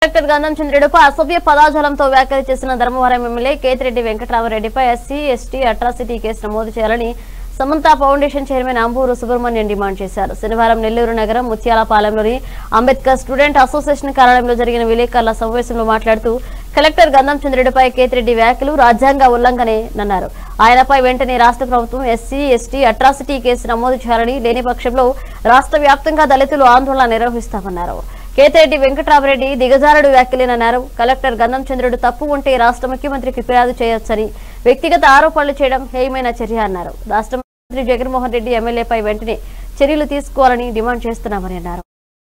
collector గంధం చంద్రుడిపై అసభ్య పదాజాలంతో వ్యాఖ్యలు చేసిన ధర్మవరం ఎమ్మెల్యే కేతిరెడ్డి వెంకటరామరెడ్డిపై ఎస్సీ ఎస్టీ అట్రాసిటీ కేసు నమోదు చేయాలని Samantha foundation chairman Amburu Subrahmanyam demand చేశారు శనివారం నెల్లూరు నగరం ముత్యాలపాలెంలోని అంబేద్కర్ స్టూడెంట్ అసోసియేషన్ కార్యాలయంలో జరిగిన విలేకరుల సమావేశంలో మాట్లాడుతూ కలెక్టర్ గంధం చంద్రుడిపై కేతిరెడ్డి వ్యాఖ్యలు రాజ్యాంగ ఉల్లంఘనేనన్నారు ఆయనపై వెంటనే రాష్ట్ర ప్రభుత్వం ఎస్సీ ఎస్టీ అట్రాసిటీ కేసు నమోదు చేయాలని లేని పక్షంలో రాష్ట్ర వ్యాప్తంగా దళితులు ఆందోళన నిర్వహిస్తామన్నారు కేతిరెడ్డి వెంకట్రామరెడ్డి దిగజారుడు వ్యాఖ్యలేనన్నారు కలెక్టర్ గంధం చంద్రుడు తప్పు ఉంటే రాష్ట్ర ముఖ్యమంత్రికి ఫిర్యాదు చేయొచ్చని వ్యక్తిగత ఆరోపణలు చేయడం హేయమైన చర్య అన్నారు రాష్ట్ర మంత్రి జగన్మోహన్ రెడ్డి ఎమ్మెల్యేపై వెంటనే చర్యలు తీసుకోవాలని డిమాండ్ చేస్తున్నామని అన్నారు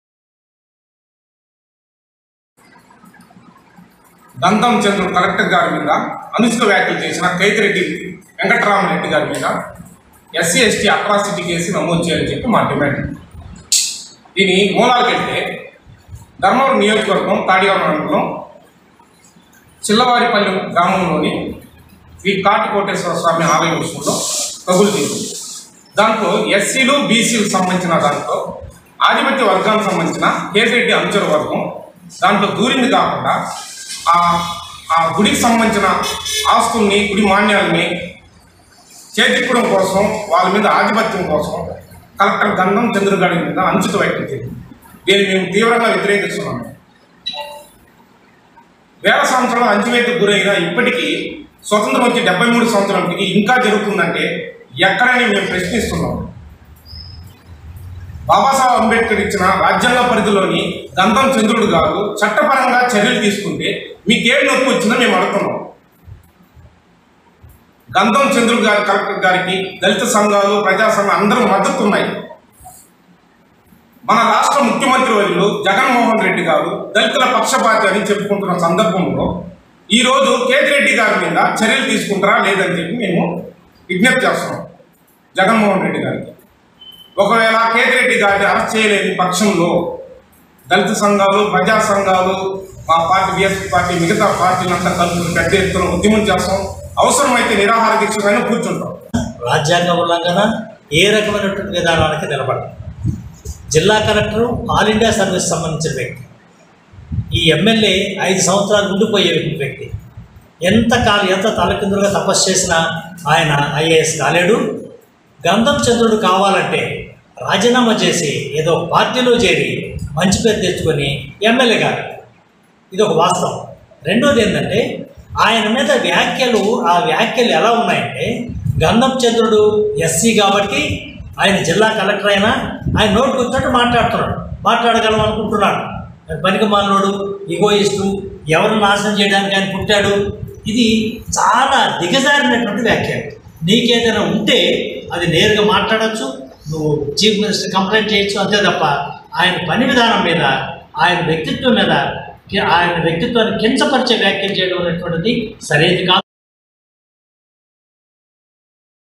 దంతం చంద్రుడు కలెక్టర్ గారి మీద అనుచిత వ్యాఖ్యలు చేసిన కైతిరెడ్డి వెంకటరామరెడ్డి గారి మీద ఎస్సీ ఎస్టీ అట్రాసిటీ కేసు నమోదు చేయాలని చెప్పి మా డిమాండ్ దీని మూలాలకు వెళ్తే ధర్మవరం నియోజకవర్గం తాడిగామ మండలం చిల్లవారిపల్లి గ్రామంలోని శ్రీ కాటికోటేశ్వర స్వామి ఆలయం విషయంలో కబులు తీసింది దాంట్లో ఎస్సీలు బీసీలకు సంబంధించిన దాంట్లో ఆధిపత్య వర్గానికి సంబంధించిన కేసిరెడ్డి అనుచర వర్గం దాంట్లో దూరింది కాకుండా ఆ ఆ గుడికి సంబంధించిన ఆస్తుల్ని గుడి మాన్యాలని చేతిప్పడం కోసం వాళ్ళ మీద ఆధిపత్యం కోసం కలెక్టర్ గంధం చంద్రగాడి మీద అనుచిత వ్యాఖ్యలు చేసింది దీన్ని మేము తీవ్రంగా వ్యతిరేకిస్తున్నాము వేల సంవత్సరాల అంచువేతకు గురైన ఇప్పటికీ స్వతంత్రం వచ్చి డెబ్బై మూడు సంవత్సరాలకి ఇంకా జరుగుతుందంటే ఎక్కడని మేము ప్రశ్నిస్తున్నాం బాబాసాహెబ్ అంబేద్కర్ ఇచ్చిన రాజ్యాంగ పరిధిలోని గంధం చంద్రుడు గారు చట్టపరంగా చర్యలు తీసుకుంటే మీకేం నొప్పి వచ్చిందో మేము అడుగుతున్నాం గంధం చంద్రుడు గారి కలెక్టర్ గారికి దళిత సంఘాలు ప్రజా సంఘాలు అందరూ మద్దతు ఉన్నాయి మన రాష్ట్ర ముఖ్యమంత్రి వర్యులు జగన్మోహన్ రెడ్డి గారు దళితుల పక్షపాతి అని చెప్పుకుంటున్న సందర్భంలో ఈ రోజు కేతిరెడ్డి గారి మీద చర్యలు తీసుకుంటారా లేదని చెప్పి మేము విజ్ఞప్తి చేస్తున్నాం జగన్మోహన్ రెడ్డి గారికి ఒకవేళ కేతిరెడ్డి గారిని అరెస్ట్ చేయలేని పక్షంలో దళిత సంఘాలు ప్రజా సంఘాలు మా పార్టీ బీఎస్పీ పార్టీ మిగతా పార్టీలంతా కలిసి పెద్ద ఎత్తున ఉద్యమం చేస్తాం అవసరమైతే నిరాహార దీక్షకైనా కూర్చుంటాం రాజ్యాంగ ఉల్లంఘన ఏ రకమైనటువంటి విధానానికి నిలబడదు జిల్లా కలెక్టరు ఆల్ ఇండియా సర్వీస్ సంబంధించిన వ్యక్తి ఈ ఎమ్మెల్యే ఐదు సంవత్సరాలు ఉండిపోయే వ్యక్తి ఎంత కాలం ఎంత తలకిందులుగా తపస్సు చేసినా ఆయన ఐఏఎస్ కాలేడు గంధం చంద్రుడు కావాలంటే రాజీనామా చేసి ఏదో పార్టీలో చేరి మంచి పేరు తెచ్చుకొని ఎమ్మెల్యే గారు ఇది ఒక వాస్తవం రెండోది ఏంటంటే ఆయన మీద వ్యాఖ్యలు ఆ వ్యాఖ్యలు ఎలా ఉన్నాయంటే గంధం చంద్రుడు ఎస్సీ కాబట్టి ఆయన జిల్లా కలెక్టర్ అయినా ఆయన నోటు కూర్చున్నట్టు మాట్లాడుతున్నాడు మాట్లాడగలం అనుకుంటున్నాడు పనికి మాలోడు ఇగోయిస్టు ఎవరు నాశనం చేయడానికి ఆయన పుట్టాడు ఇది చాలా దిగజారినటువంటి వ్యాఖ్యలు నీకేదైనా ఉంటే అది నేరుగా మాట్లాడచ్చు నువ్వు చీఫ్ మినిస్టర్ కంప్లైంట్ చేయొచ్చు అంతే తప్ప ఆయన పని విధానం మీద ఆయన వ్యక్తిత్వం మీద ఆయన వ్యక్తిత్వాన్ని కించపరిచే వ్యాఖ్యలు చేయడం అనేటువంటిది సరైనది కాదు